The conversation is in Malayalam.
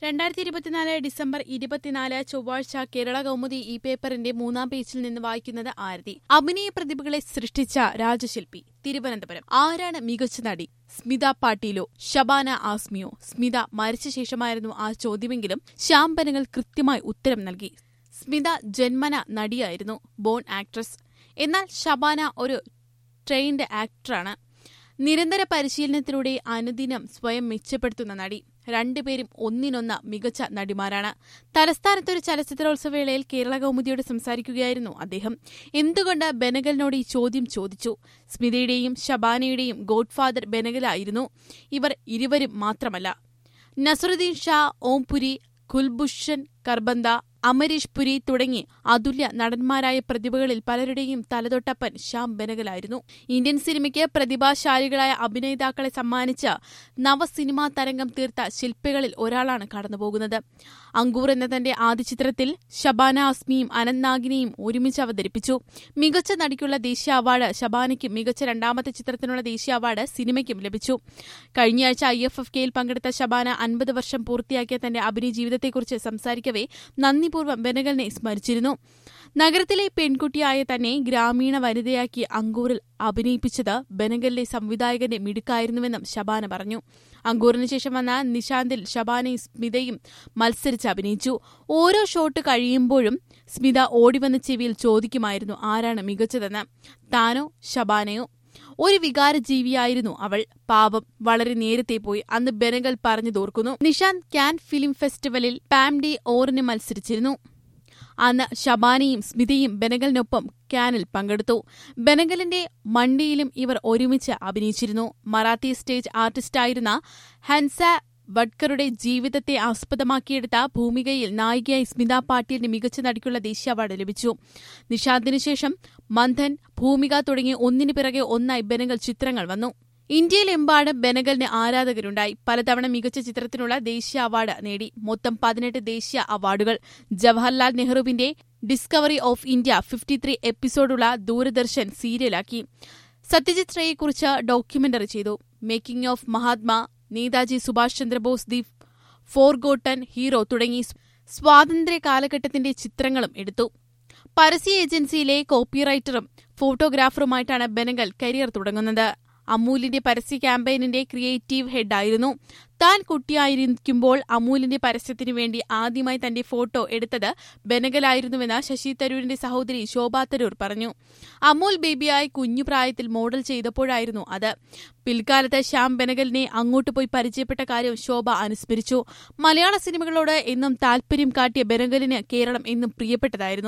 രണ്ടായിരത്തി ഇരുപത്തിനാല് ഡിസംബർ ഇരുപത്തിനാല് ചൊവ്വാഴ്ച കേരള കൗമുദി ഈ പേപ്പറിന്റെ മൂന്നാം പേജിൽ നിന്ന് വായിക്കുന്നത് ആരതി അഭിനയ പ്രതിഭകളെ സൃഷ്ടിച്ച രാജശില്പി തിരുവനന്തപുരം ആരാണ് മികച്ച നടി സ്മിത പാട്ടീലോ ഷബാന ആസ്മിയോ സ്മിത മരിച്ച ശേഷമായിരുന്നു ആ ചോദ്യമെങ്കിലും ശാംബനകൾ കൃത്യമായി ഉത്തരം നൽകി സ്മിത ജന്മന നടിയായിരുന്നു ബോൺ ആക്ട്രസ് എന്നാൽ ഷബാന ഒരു ട്രെയിൻഡ് ആക്ടറാണ് നിരന്തര പരിശീലനത്തിലൂടെ അനുദിനം സ്വയം മെച്ചപ്പെടുത്തുന്ന നടി രണ്ടുപേരും ഒന്നിനൊന്ന് മികച്ച നടിമാരാണ് തലസ്ഥാനത്തൊരു ചലച്ചിത്രോത്സവവേളയിൽ കേരള കൗമുദിയോട് സംസാരിക്കുകയായിരുന്നു അദ്ദേഹം എന്തുകൊണ്ട് ബെനഗലിനോട് ഈ ചോദ്യം ചോദിച്ചു സ്മിതയുടെയും ഷബാനയുടെയും ഗോഡ്ഫാദർ ബെനഗലായിരുന്നു ഇവർ ഇരുവരും മാത്രമല്ല നസറുദ്ദീൻ ഷാ ഓംപുരി കുൽഭൂഷൺ കർബന്ദ അമരീഷ് പുരി തുടങ്ങി അതുല്യ നടന്മാരായ പ്രതിഭകളിൽ പലരുടെയും തലതൊട്ടപ്പൻ ശ്യാം ബെനഗലായിരുന്നു ഇന്ത്യൻ സിനിമയ്ക്ക് പ്രതിഭാശാലികളായ അഭിനേതാക്കളെ സമ്മാനിച്ച നവസിനിമാ തരംഗം തീർത്ത ശില്പികളിൽ ഒരാളാണ് കടന്നുപോകുന്നത് അങ്കൂർ എന്ന തന്റെ ആദ്യ ചിത്രത്തിൽ ഷബാന അസ്മിയും അനന്ത് നാഗിനെയും ഒരുമിച്ച് അവതരിപ്പിച്ചു മികച്ച നടിക്കുള്ള ദേശീയ അവാർഡ് ഷബാനയ്ക്കും മികച്ച രണ്ടാമത്തെ ചിത്രത്തിനുള്ള ദേശീയ അവാർഡ് സിനിമയ്ക്കും ലഭിച്ചു കഴിഞ്ഞയാഴ്ച ഐ എഫ് എഫ് കെയിൽ പങ്കെടുത്ത ഷബാന അൻപത് വർഷം പൂർത്തിയാക്കിയ തന്റെ അഭിനയ ജീവിതത്തെക്കുറിച്ച് സംസാരിക്കവേ നന്ദിപൂർവ്വം ബെനഗലിനെ സ്മരിച്ചിരുന്നു നഗരത്തിലെ പെൺകുട്ടിയായ തന്നെ ഗ്രാമീണ വനിതയാക്കി അങ്കൂറിൽ അഭിനയിപ്പിച്ചത് ബെനഗലിലെ സംവിധായകന്റെ മിടുക്കായിരുന്നുവെന്നും ഷബാന പറഞ്ഞു അങ്കൂറിന് ശേഷം വന്ന നിശാന്തിൽ ഷബാനയും സ്മിതയും മത്സരിച്ച് അഭിനയിച്ചു ഓരോ ഷോട്ട് കഴിയുമ്പോഴും സ്മിത ഓടിവന്ന ചെവിയിൽ ചോദിക്കുമായിരുന്നു ആരാണ് മികച്ചതെന്ന് താനോ ഷബാനയോ ഒരു വികാരജീവിയായിരുന്നു അവൾ പാവം വളരെ നേരത്തെ പോയി അന്ന് ബെനഗൽ പറഞ്ഞു തോർക്കുന്നു നിഷാന്ത് ക്യാൻ ഫിലിം ഫെസ്റ്റിവലിൽ പാം ഡി ഓറിന് മത്സരിച്ചിരുന്നു അന്ന് ഷബാനയും സ്മിതയും ബെനഗലിനൊപ്പം ക്യാനിൽ പങ്കെടുത്തു ബെനഗലിന്റെ മണ്ടിയിലും ഇവർ ഒരുമിച്ച് അഭിനയിച്ചിരുന്നു മറാത്തി സ്റ്റേജ് ആർട്ടിസ്റ്റായിരുന്ന ഹൻസ വഡ്കറുടെ ജീവിതത്തെ ആസ്പദമാക്കിയെടുത്ത ഭൂമികയിൽ നായികയായി സ്മിത പാട്ടീലിന് മികച്ച നടിക്കുള്ള ദേശീയ അവാർഡ് ലഭിച്ചു നിഷാദിനു ശേഷം മന്ഥൻ ഭൂമിക തുടങ്ങി ഒന്നിനു പിറകെ ഒന്നായി ബെനഗൽ ചിത്രങ്ങൾ വന്നു ഇന്ത്യയിലെമ്പാടും ബെനഗലിന് ആരാധകരുണ്ടായി പലതവണ മികച്ച ചിത്രത്തിനുള്ള ദേശീയ അവാർഡ് നേടി മൊത്തം പതിനെട്ട് ദേശീയ അവാർഡുകൾ ജവഹർലാൽ നെഹ്റുവിന്റെ ഡിസ്കവറി ഓഫ് ഇന്ത്യ ഫിഫ്റ്റിത്രീ എപ്പിസോഡുള്ള ദൂരദർശൻ സീരിയലാക്കി സത്യജിത് റേയെക്കുറിച്ച് ഡോക്യുമെന്ററി ചെയ്തു making of Mahatma Netaji Subhash Chandrabose the forgotten hero തുടങ്ങി സ്വാതന്ത്ര്യ കാലഘട്ടത്തിന്റെ ചിത്രങ്ങളും എടുത്തു പരസ്യ ഏജൻസിയിലെ കോപ്പിറൈറ്ററും ഫോട്ടോഗ്രാഫറുമായിട്ടാണ് ബെനഗൽ കരിയർ തുടങ്ങുന്നത് അമൂലിന്റെ പരസ്യ ക്യാമ്പയിനിന്റെ ക്രിയേറ്റീവ് ഹെഡായിരുന്നു താൻ കുട്ടിയായിരിക്കുമ്പോൾ അമൂലിന്റെ പരസ്യത്തിനു വേണ്ടി ആദ്യമായി തന്റെ ഫോട്ടോ എടുത്തത് ബെനഗലായിരുന്നുവെന്ന് ശശി തരൂരിന്റെ സഹോദരി ശോഭാ തരൂർ പറഞ്ഞു അമൂൽ ബേബിയായി കുഞ്ഞുപ്രായത്തിൽ മോഡൽ ചെയ്തപ്പോഴായിരുന്നു അത് പിൽക്കാലത്ത് ശ്യാം ബെനഗലിനെ അങ്ങോട്ട് പോയി പരിചയപ്പെട്ട കാര്യം ശോഭ അനുസ്മരിച്ചു മലയാള സിനിമകളോട് എന്നും താൽപര്യം കാട്ടിയ ബെനഗലിന് കേരളം എന്നും പ്രിയപ്പെട്ടതായിരുന്നു